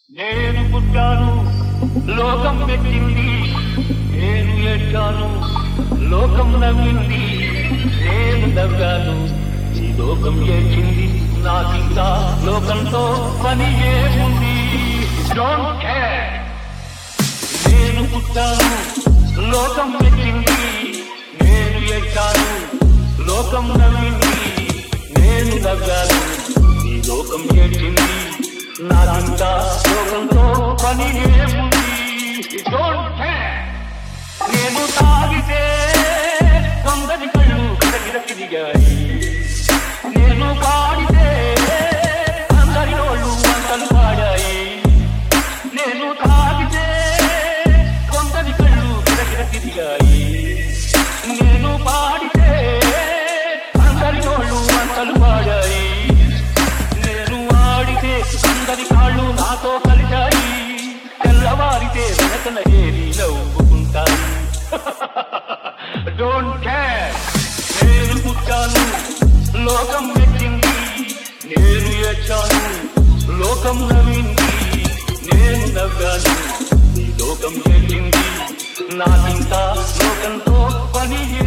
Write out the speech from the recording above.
నేను పుట్టాను లోకం పెట్టింది నేను ఏడ్చాను లోకం నవ్వింది నేను నవ్వాను ఈ లోకం ఏడ్చింది నాకింకా లోకంతో పని ఏముంది డోంట్ కేర్ నేను పుట్టాను లోకం పెట్టింది నేను ఏడ్చాను లోకం నవ్వింది నేను నవ్వాను ఈ లోకం ఏడ్చింది నాకింకా లోకంతో పని ఏముంది డోంట్ కేర్ నేను తాగితే కొందరి కళ్ళు కిరకిరకిరిగాయి నేను పాడితే అందరి నోళ్ళు వంటలు పాడాయి నేను తాగితే కొందరి కళ్ళు కిరకిరకిరిగాయి నేను పాడితే అందరి నోళ్ళు వంటలు పాడాయి నేను ఆడితే అందరి కాళ్ళు నాతో కలిశాయి తెల్లవారితే వెనకన ఏరి నవ్వుకుంటాయి డోంట్ కేర్ నేను పుట్టాను లోకం పెట్టింది నేను ఏడ్చాను లోకం నవ్వింది నేను నవ్వాను ఈ లోకం పెట్టింది నాకింకా లోకంతో పని